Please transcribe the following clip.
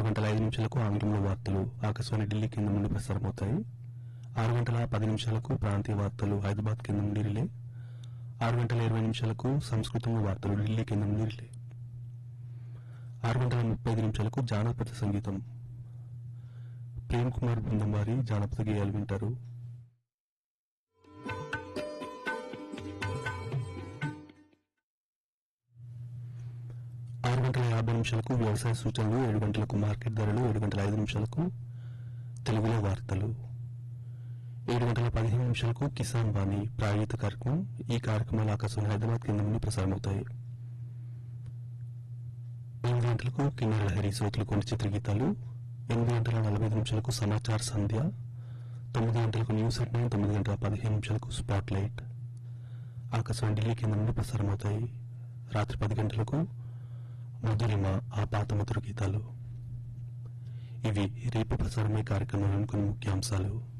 గంటల ఐదు నిమిషాలకు ఆంగ్లంలో వార్తలు ఆకాశవాణి ఢిల్లీ కేంద్రం నుండి ప్రసారమవుతాయి ఆరు గంటల పది నిమిషాలకు ప్రాంతీయ వార్తలు హైదరాబాద్ కేంద్రం నుండి రిలే ఆరు గంటల ఇరవై నిమిషాలకు సంస్కృతంలో వార్తలు ఢిల్లీ కేంద్రం నుండి రిలే ఆరు గంటల ముప్పై ఐదు నిమిషాలకు జానపద సంగీతం ప్రేమ్ కుమార్ బృందం వారి జానపద గేయాలు వింటారు ఆరు గంటల యాభై నిమిషాలకు వ్యవసాయ సూచనలు ఏడు గంటలకు మార్కెట్ ధరలు ఏడు గంటల ఐదు నిమిషాలకు తెలుగులో వార్తలు ఏడు గంటల పదిహేను నిమిషాలకు కిసాన్ వాణి ప్రాయోజిత కార్యక్రమం ఈ కార్యక్రమాలు ఆకాశవాణి హైదరాబాద్ కేంద్రం నుండి ప్రసారమవుతాయి ఎనిమిది గంటలకు కిన్నెర లహరి శ్రోతలు కొన్ని చిత్రగీతాలు ఎనిమిది గంటల నలభై ఐదు నిమిషాలకు సమాచార సంధ్య తొమ్మిది గంటలకు న్యూస్ ఎట్ నైన్ తొమ్మిది గంటల పదిహేను నిమిషాలకు స్పాట్ లైట్ ఆకాశవాణి ఢిల్లీ కేంద్రం నుండి ప్రసారమవుతాయి రాత్రి పది గంటలకు మధురిమ ఆ పాత మధుర గీతాలు ఇవి రేపు ప్రసారమయ్యే కార్యక్రమంలోని కొన్ని ముఖ్యాంశాలు